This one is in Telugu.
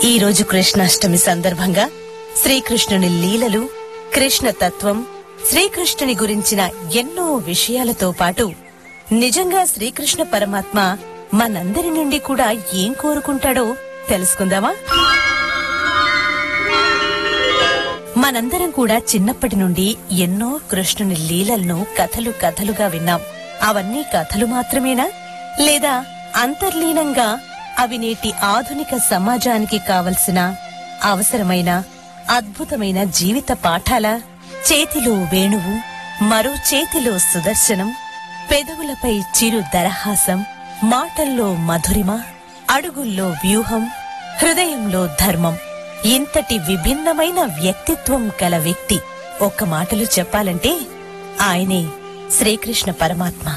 ఈ రోజు కృష్ణాష్టమి సందర్భంగా శ్రీకృష్ణుని లీలలు కృష్ణ తత్వం శ్రీకృష్ణుని గురించిన ఎన్నో విషయాలతో పాటు నిజంగా శ్రీకృష్ణ పరమాత్మ మనందరి నుండి కూడా ఏం కోరుకుంటాడో తెలుసుకుందామా మనందరం కూడా చిన్నప్పటి నుండి ఎన్నో కృష్ణుని లీలలను కథలు కథలుగా విన్నాం అవన్నీ కథలు మాత్రమేనా లేదా అంతర్లీనంగా అవి నేటి ఆధునిక సమాజానికి కావలసిన అవసరమైన అద్భుతమైన జీవిత పాఠాల చేతిలో వేణువు మరో చేతిలో సుదర్శనం పెదవులపై చిరు దరహాసం మాటల్లో మధురిమ అడుగుల్లో వ్యూహం హృదయంలో ధర్మం ఇంతటి విభిన్నమైన వ్యక్తిత్వం కల వ్యక్తి ఒక్క మాటలో చెప్పాలంటే ఆయనే శ్రీకృష్ణ పరమాత్మ